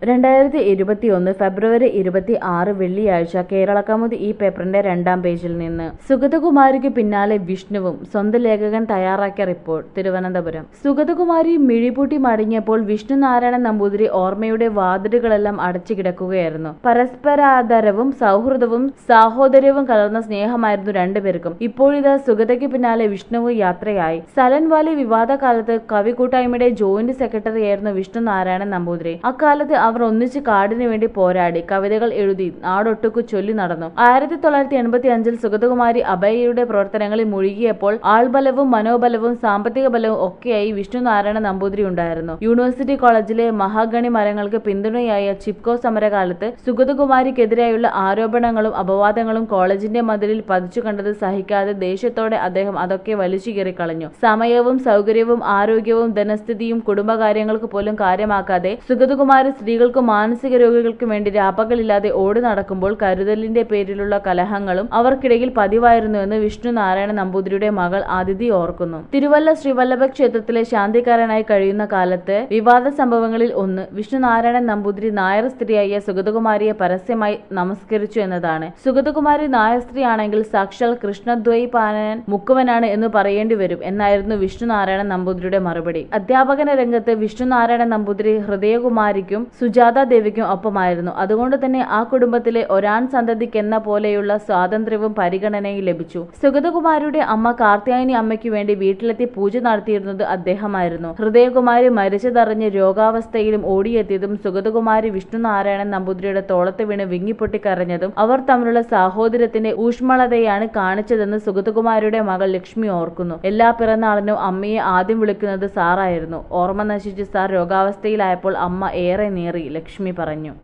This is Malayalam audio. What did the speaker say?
രണ്ടായിരത്തി ഇരുപത്തിയൊന്ന് ഫെബ്രുവരി ഇരുപത്തി ആറ് വെള്ളിയാഴ്ച കേരളകൗമുദി ഈ പേപ്പറിന്റെ രണ്ടാം പേജിൽ നിന്ന് സുഗതകുമാരിക്ക് പിന്നാലെ വിഷ്ണുവും സ്വന്തം ലേഖകൻ തയ്യാറാക്കിയ റിപ്പോർട്ട് തിരുവനന്തപുരം സുഗതകുമാരി മിഴിപൂട്ടി മടങ്ങിയപ്പോൾ വിഷ്ണു നാരായണൻ നമ്പൂതിരി ഓർമ്മയുടെ വാതിലുകളെല്ലാം അടച്ചു കിടക്കുകയായിരുന്നു പരസ്പരാദരവും സൗഹൃദവും സാഹോദര്യവും കലർന്ന സ്നേഹമായിരുന്നു രണ്ടുപേർക്കും ഇപ്പോഴിതാ സുഗതയ്ക്ക് പിന്നാലെ വിഷ്ണുവും യാത്രയായി സലൻ വാലി വിവാദ കാലത്ത് കവി കൂട്ടായ്മയുടെ ജോയിന്റ് സെക്രട്ടറിയായിരുന്നു വിഷ്ണു നാരായണൻ നമ്പൂതിരി അക്കാലത്ത് അവർ ഒന്നിച്ച് കാടിനു വേണ്ടി പോരാടി കവിതകൾ എഴുതി നാടൊട്ടുക്കു ചൊല്ലി നടന്നു ആയിരത്തി തൊള്ളായിരത്തി എൺപത്തി അഞ്ചിൽ സുഗതകുമാരി അഭയയുടെ പ്രവർത്തനങ്ങളിൽ മുഴുകിയപ്പോൾ ആൾബലവും മനോബലവും സാമ്പത്തിക ബലവും ഒക്കെയായി വിഷ്ണു നാരായണ നമ്പൂതിരി ഉണ്ടായിരുന്നു യൂണിവേഴ്സിറ്റി കോളേജിലെ മഹാഗണി മരങ്ങൾക്ക് പിന്തുണയായ ചിപ്കോ സമരകാലത്ത് സുഗതകുമാരിക്കെതിരായുള്ള ആരോപണങ്ങളും അപവാദങ്ങളും കോളേജിന്റെ മതിലിൽ പതിച്ചു കണ്ടത് സഹിക്കാതെ ദേഷ്യത്തോടെ അദ്ദേഹം അതൊക്കെ വലിച്ചു കീറിക്കളഞ്ഞു സമയവും സൗകര്യവും ആരോഗ്യവും ധനസ്ഥിതിയും കുടുംബകാര്യങ്ങൾക്ക് പോലും കാര്യമാക്കാതെ സുഗതകുമാരി സ്ത്രീകൾക്കും മാനസിക രോഗികൾക്കും വേണ്ടി രാപ്പകലില്ലാതെ ഓടി നടക്കുമ്പോൾ കരുതലിന്റെ പേരിലുള്ള കലഹങ്ങളും അവർക്കിടയിൽ പതിവായിരുന്നുവെന്ന് വിഷ്ണു നാരായണ നമ്പൂതിരിയുടെ മകൾ അതിഥി ഓർക്കുന്നു തിരുവല്ല ശ്രീവല്ലഭ ക്ഷേത്രത്തിലെ ശാന്തിക്കാരനായി കഴിയുന്ന കാലത്ത് വിവാദ സംഭവങ്ങളിൽ ഒന്ന് വിഷ്ണു നാരായണൻ നമ്പൂതിരി നായർ സ്ത്രീയായ സുഗതകുമാരിയെ പരസ്യമായി നമസ്കരിച്ചു എന്നതാണ് സുഗതകുമാരി നായർ സ്ത്രീയാണെങ്കിൽ സാക്ഷാൽ കൃഷ്ണദ്വൈപാനൻ മുക്കുവനാണ് എന്ന് പറയേണ്ടി വരും എന്നായിരുന്നു വിഷ്ണു നാരായണൻ നമ്പൂതിരിയുടെ മറുപടി അധ്യാപകന രംഗത്ത് വിഷ്ണു നാരായണൻ നമ്പൂതിരി ഹൃദയകുമാരിക്കും സുജാത ദേവിക്കും ഒപ്പമായിരുന്നു അതുകൊണ്ട് തന്നെ ആ കുടുംബത്തിലെ ഒരാൺ സന്തതിക്കെന്ന പോലെയുള്ള സ്വാതന്ത്ര്യവും പരിഗണനയും ലഭിച്ചു സുഗതകുമാരിയുടെ അമ്മ കാർത്യായനി അമ്മയ്ക്ക് വേണ്ടി വീട്ടിലെത്തി പൂജ നടത്തിയിരുന്നത് അദ്ദേഹമായിരുന്നു ഹൃദയകുമാരി മരിച്ചതറിഞ്ഞ് രോഗാവസ്ഥയിലും ഓടിയെത്തിയതും സുഗതകുമാരി വിഷ്ണു നാരായണൻ നമ്പൂതിരിയുടെ തോളത്ത് വീണ് വിങ്ങിപ്പൊട്ടിക്കരഞ്ഞതും അവർ തമ്മിലുള്ള സാഹോദര്യത്തിന്റെ ഊഷ്മളതയാണ് കാണിച്ചതെന്ന് സുഗതകുമാരിയുടെ മകൾ ലക്ഷ്മി ഓർക്കുന്നു എല്ലാ പിറന്നാളിനും അമ്മയെ ആദ്യം വിളിക്കുന്നത് സാറായിരുന്നു ഓർമ്മ നശിച്ച് സാർ രോഗാവസ്ഥയിലായപ്പോൾ അമ്മ ഏറെ നേറി ലക്ഷ്മി പറഞ്ഞു